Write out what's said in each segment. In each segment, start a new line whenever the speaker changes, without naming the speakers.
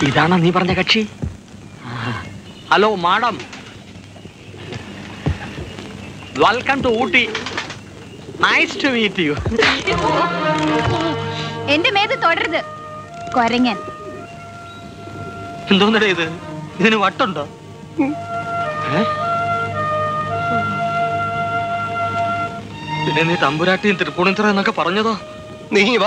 ഇതാണോ നീ പറഞ്ഞ കക്ഷി hello madam welcome to Ooty nice to meet you
എന്റെ മേത് തുടരുത് കൊരങ്ങൻ
എന്തോന്നടേ ഇത് ഇതിന് വട്ടുണ്ടോ ഏ? പിന്നെ നീ തമ്പുരാട്ടിയും തൃപ്പൂണിത്തറ എന്നൊക്കെ പറഞ്ഞതോ
നീ വാ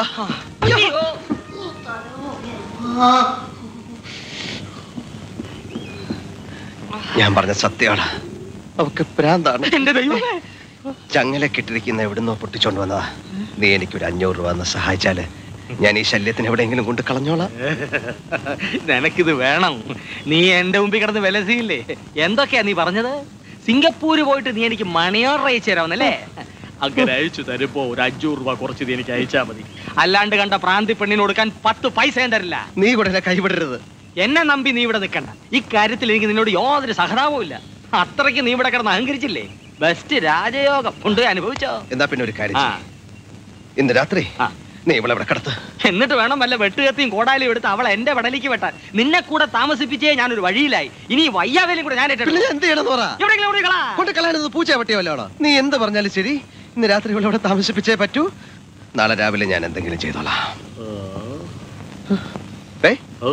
ഞാൻ പറഞ്ഞ സത്യമാണ് അവക്ക് ഭ്രാന്താണ്
എന്റെ ദൈവമേ
ചങ്ങലക്കിട്ടിരിക്കുന്ന എവിടുന്നോ പൊട്ടിച്ചോണ്ട് വന്നതാ നീ എനിക്കൊരു അഞ്ഞൂറ് രൂപ എന്ന് സഹായിച്ചാല് ഞാൻ ഈ ശല്യത്തിന് എവിടെയെങ്കിലും കൊണ്ട് കളഞ്ഞോളാം
നിനക്കിത് വേണം നീ എന്റെ മുമ്പിൽ കിടന്ന് വിലസിയില്ലേ എന്തൊക്കെയാ നീ പറഞ്ഞത് സിംഗപ്പൂര് പോയിട്ട് നീ എനിക്ക് മണി ഓർഡർ അയച്ചു തരാമെന്നല്ലേ അങ്ങനെ അയച്ചു തരുമ്പോ ഒരു അഞ്ഞൂറ് രൂപ കുറച്ച് നീ എനിക്ക് അയച്ചാ മതി അല്ലാണ്ട് കണ്ട പ്രാന്തി പെണ്ണിന് കൊടുക്കാൻ പത്ത് പൈസ ഞാൻ തരില്ല
നീ ഇവിടെ എന്നെ കൈവിടരുത്
എന്നെ നമ്പി നീ ഇവിടെ നിൽക്കണ്ട ഈ കാര്യത്തിൽ എനിക്ക് നിന്നോട് യാതൊരു സഹതാപവും ഇല്ല അത്രയ്ക്ക് നീ ഇവിടെ കിടന്ന് അഹങ്കരിച്ചില്ലേ ബെസ്റ്റ് രാജയോഗം കൊണ്ട് അനുഭവിച്ചോ
എന്നാ പിന്നെ ഒരു കാര്യം
ആ
ചെയ്യ്. ഇന്ന് രാത്രി
ആ.
നീ ഇവിടെ ഇവിടെ കിടത്ത്
എന്നിട്ട് വേണം വല്ല വെട്ടുകത്തിയും കോടാലിയും എടുത്ത് അവൾ എന്റെ വടലിക്ക് വെട്ടാൻ നിന്നെ കൂടെ താമസിപ്പിച്ചേ ഞാനൊരു വഴിയിലായി ഇനി ഈ വയ്യാവേലും കൂടെ ഞാൻ
പിന്നെ
ഏറ്റെടുത്തു
ഞാൻ എന്ത് ചെയ്യണമെന്ന് പറ
എവിടെയെങ്കിലും എവിടെ കളാ.
കൊണ്ട് കളയാനത് പൂച്ച പറ്റിയവല്ലോടാ നീ എന്ത് പറഞ്ഞാലും ശരി ഇന്ന് രാത്രി ഇവിടെ ഇവിടെ താമസിപ്പിച്ചേ പറ്റൂ നാളെ രാവിലെ ഞാൻ എന്തെങ്കിലും ചെയ്തോളാം ഏയ്
ഓ.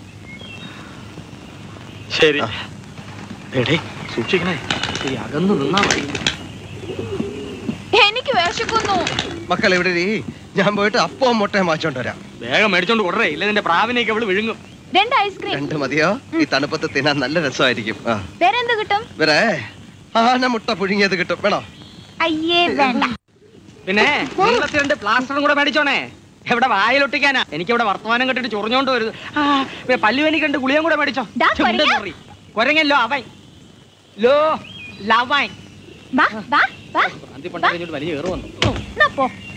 ശരി
ആ.
എടേ സൂക്ഷിക്കണേ ഈ അകന്നു നിന്നാ മതി
എനിക്ക് വിശക്കുന്നു
മക്കൾ ഇവിടെ ഇരി. ഞാൻ പോയിട്ട് അപ്പവും മുട്ടയും വാങ്ങിച്ചോണ്ട് വരാം
വേഗം മേടിച്ചോണ്ട് കൊടറേ ഇല്ല നിന്റെ പ്രാവിനെയൊക്കെ അവള് വിഴുങ്ങും
രണ്ട് ഐസ്ക്രീം
രണ്ട് മതിയോ ഈ തണുപ്പത്ത് തിന്നാൻ നല്ല രസമായിരിക്കും ആ
വേറെ എന്ത് കിട്ടും
വേറെ ആന മുട്ട പുഴുങ്ങിയത് കിട്ടും വേണോ
അയ്യേ വേണ്ട
പിന്നെ നീളത്തിൽ രണ്ട് പ്ലാസ്റ്ററും കൂടെ മേടിച്ചോണേ എവിടെ വായിലൊട്ടിക്കാനാ എനിക്ക് ഇവിടെ വർത്തമാനം കെട്ടിട്ട് ചൊറിഞ്ഞോണ്ട് വരുത് ആ പിന്നെ പല്ലുവനിക്ക് രണ്ട് ഗുളിയും കൂടെ മേടിച്ചോ
ദാ
ചുണ്ട്
കൊരങ്ങ.
ചൊറി. കൊരങ്ങല്ലോ അവൻ ലോ ലവൻ
വാ വാ വാ
അന്തിപ്പണ്ട കഴിഞ്ഞിട്ട് വലിയ കയറി വന്നു
എന്നാ പോ